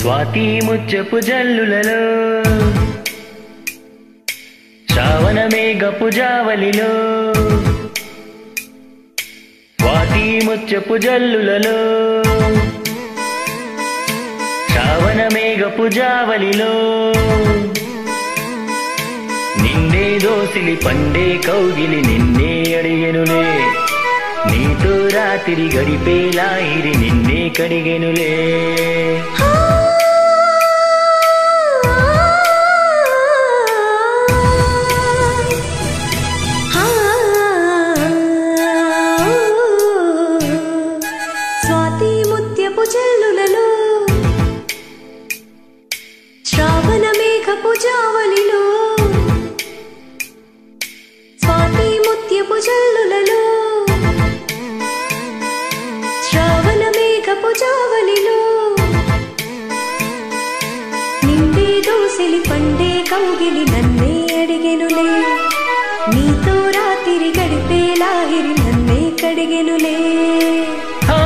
స్వాతి ముచ్చపు జల్లులలో శ్రావణ మేఘపు జావలిలో స్వాతి ముచ్చపు జల్లులలో శ్రావణ మేఘపు జావలిలో నిన్నే దోసిలి పండే కౌగిలి నిన్నే అడిగెనులే నీతో రాత్రి గడిపేలాహిరి నిన్నే కడిగెనులే స్వాతి ముత్యపు జల్లులలో శ్రావణ మేఘపు జావలిలో స్వాతి ముత్యపు జల్లులలో శ్రావణ మేఘపు జావలిలో నిండే దోసిలి పండే కౌగిలి నన్నే అడిగెనులే నీతో రాత్రి గడిపే లాహిరి నన్నే కడిగెనులే ఆ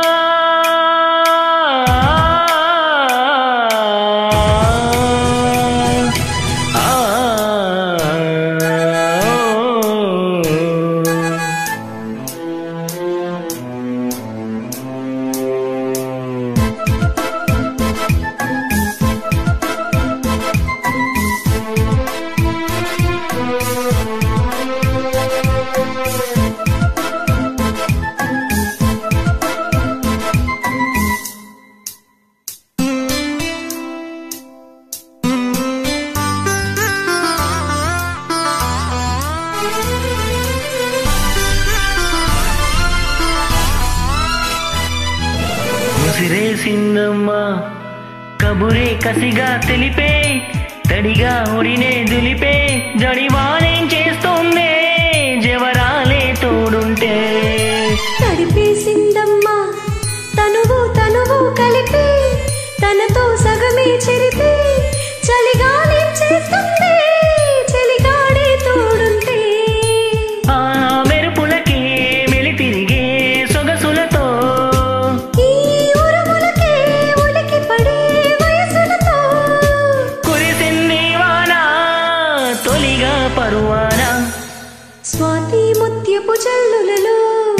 ముసిరేసిందమ్మా కబురే కసిగా తెలిపే తడిగా ఒడినే దులిపే జడివానేం చేస్తోందే జవరాలే తోడుంటే తడిపేసిందమ్మా తనువు తనువు కలిపి తనతో సగమే చెరిపి చలిగానే చేస్తుంది చలిగాడే తోడుంటే ఆ మెరుపులకి మెలి తిరిగే సొగసులతో ఈ ఉరుములకే ఉలికి పడే వయసులతో కురిసింది వాన తొలిగా పరువాన స్వాతి ముత్యపు జల్లులలో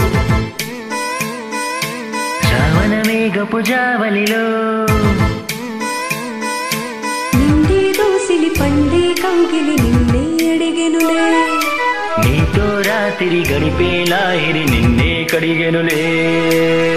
శ్రావణ మేఘపు జావలిలో నిండే దోసిలి పండే కౌగిలి నిన్నే అడిగెనులే నీతో రాత్రి గడిపే లాహిరి నిన్నే కడిగెనులే